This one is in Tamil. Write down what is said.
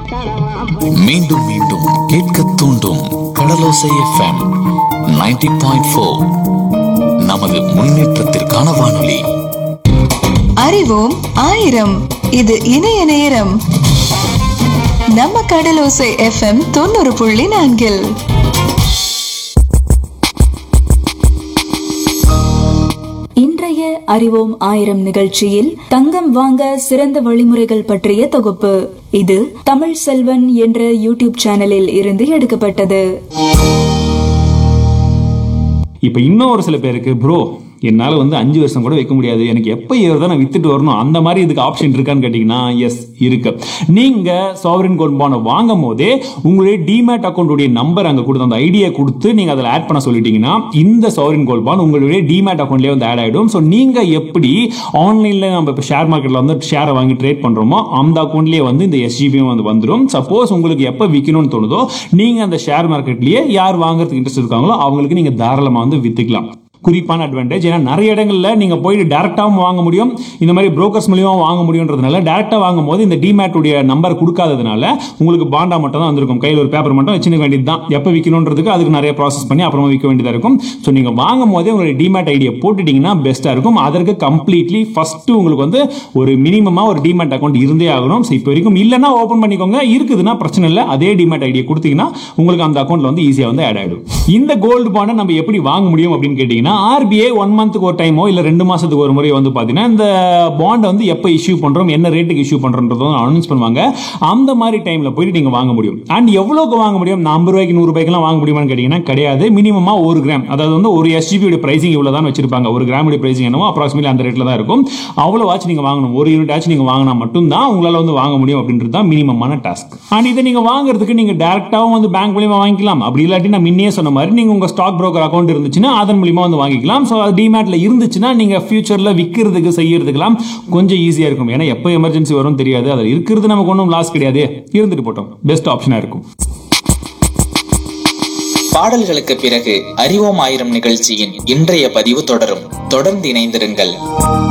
மீண்டும் மீண்டும் கேட்க தூண்டும் கடலோசை எஃப்எம் 90.4 பாயிண்ட் நமது முன்னேற்றத்திற்கான வானொலி அறிவோம் ஆயிரம் இது இணைய நேரம் நம்ம கடலோசை எஃப்எம் தொண்ணூறு புள்ளி நான்கில் இன்றைய அறிவோம் ஆயிரம் நிகழ்ச்சியில் தங்கம் வாங்க சிறந்த வழிமுறைகள் பற்றிய தொகுப்பு இது தமிழ் செல்வன் என்ற யூடியூப் சேனலில் இருந்து எடுக்கப்பட்டது இப்போ இன்னும் ஒரு சில பேருக்கு ப்ரோ என்னால் வந்து அஞ்சு வருஷம் கூட வைக்க முடியாது எனக்கு எப்போ ஏறுதோ நான் வித்துட்டு வரணும் அந்த மாதிரி இதுக்கு ஆப்ஷன் இருக்கான்னு கேட்டிங்கன்னா எஸ் இருக்கு நீங்கள் சாவரின் கோல்ட் பாண்டை வாங்கும் போதே உங்களுடைய டிமேட் அக்கௌண்ட்டுடைய நம்பர் அங்கே கொடுத்து அந்த ஐடியா கொடுத்து நீங்கள் அதில் ஆட் பண்ண சொல்லிட்டீங்கன்னா இந்த சாவரின் கோல்ட் பாண்ட் உங்களுடைய டிமேட் அக்கௌண்ட்லேயே வந்து ஆட் ஆகிடும் ஸோ நீங்கள் எப்படி ஆன்லைனில் நம்ம இப்போ ஷேர் மார்க்கெட்டில் வந்து ஷேரை வாங்கி ட்ரேட் பண்ணுறோமோ அந்த அக்கௌண்ட்லேயே வந்து இந்த எஸ்ஜிபியும் வந்து வந்துடும் சப்போஸ் உங்களுக்கு எப்போ விற்கணும்னு தோணுதோ நீங்கள் அந்த ஷேர் மார்க்கெட்லேயே யார் வாங்குறதுக்கு இன்ட்ரெஸ்ட் இருக்காங்களோ அவங்களுக்கு நீங்கள் தாராளமாக வந்து விற்றுக்கலாம் குறிப்பான அட்வான்டேஜ் ஏன்னா நிறைய இடங்களில் நீங்கள் போயிட்டு டேரெக்டாகவும் வாங்க முடியும் இந்த மாதிரி புரோக்கர்ஸ் மூலியமாக வாங்க முடியுன்றதுனால டேரெக்டாக வாங்கும் போது இந்த டிமேட் உடைய நம்பர் கொடுக்காததுனால உங்களுக்கு பாண்டா மட்டும் தான் வந்திருக்கும் கையில் ஒரு பேப்பர் மட்டும் வச்சுக்க வேண்டியது தான் எப்போ விற்கணுன்றதுக்கு அதுக்கு நிறைய ப்ராசஸ் பண்ணி அப்புறமா விற்க வேண்டியதாக இருக்கும் ஸோ நீங்கள் வாங்கும் போதே உங்களுடைய டிமேட் ஐடியை போட்டுட்டீங்கன்னா பெஸ்ட்டாக இருக்கும் அதற்கு கம்ப்ளீட்லி ஃபஸ்ட்டு உங்களுக்கு வந்து ஒரு மினிமமாக ஒரு டிமேட் அக்கௌண்ட் இருந்தே ஆகணும் ஸோ இப்போ வரைக்கும் இல்லைன்னா ஓப்பன் பண்ணிக்கோங்க இருக்குதுன்னா பிரச்சனை இல்லை அதே டிமேட் ஐடியை கொடுத்தீங்கன்னா உங்களுக்கு அந்த அக்கௌண்ட்டில் வந்து ஈஸியாக வந்து ஆட் ஆகிடும் இந்த கோல்டு பாண்டை நம்ம எப்படி வாங்க முடியும் அப்படின்னு கேட்டிங்கன்னா ஆர்பிஐ ஒன் மந்த்துக்கு ஒரு டைமோ இல்லை ரெண்டு மாதத்துக்கு ஒரு முறை வந்து பார்த்தீங்கன்னா இந்த பாண்டை வந்து எப்போ இஷ்யூ பண்ணுறோம் என்ன ரேட்டுக்கு இஷ்யூ பண்ணுறோன்றதும் அனௌன்ஸ் பண்ணுவாங்க அந்த மாதிரி டைமில் போயிட்டு நீங்கள் வாங்க முடியும் அண்ட் எவ்வளோக்கு வாங்க முடியும் நான் ஐம்பது ரூபாய்க்கு நூறு ரூபாய்க்குலாம் வாங்க முடியுமான்னு கேட்டிங்கன்னா கிடையாது மினிமமாக ஒரு கிராம் அதாவது வந்து ஒரு எஸ்ஜிபியோட பிரைசிங் இவ்வளோ தான் வச்சிருப்பாங்க ஒரு கிராமுடைய பிரைசிங் என்னவோ அப்ராக்சிமேட்லி அந்த ரேட்டில் தான் இருக்கும் அவ்வளோ ஆச்சு நீங்கள் வாங்கணும் ஒரு யூனிட் ஆச்சு நீங்கள் வாங்கினா மட்டும்தான் உங்களால் வந்து வாங்க முடியும் அப்படின்றது தான் மினிமமான டாஸ்க் அண்ட் இதை நீங்கள் வாங்குறதுக்கு நீங்கள் டேரெக்டாகவும் வந்து பேங்க் மூலியமாக வாங்கிக்கலாம் அப்படி இல்லாட்டி நான் முன்னே சொன்ன மாதிரி நீங்கள் உங்கள் ஸ்டாக் broker அக்கௌண்ட் இருந்துச்சுன்னா அதன் மூலியமா வந்து வாங்கிக்கலாம் ஸோ அது டிமேட்ல இருந்துச்சுன்னா நீங்கள் ஃபியூச்சரில் விற்கிறதுக்கு செய்யறதுக்கெல்லாம் கொஞ்சம் ஈஸியாக இருக்கும் ஏன்னா எப்போ எமர்ஜென்சி வரும் தெரியாது அதில் இருக்கிறது நமக்கு ஒன்றும் லாஸ் கிடையாது இருந்துட்டு போட்டோம் பெஸ்ட் ஆப்ஷனாக இருக்கும் பாடல்களுக்கு பிறகு அறிவோம் ஆயிரம் நிகழ்ச்சியின் இன்றைய பதிவு தொடரும் தொடர்ந்து இணைந்திருங்கள்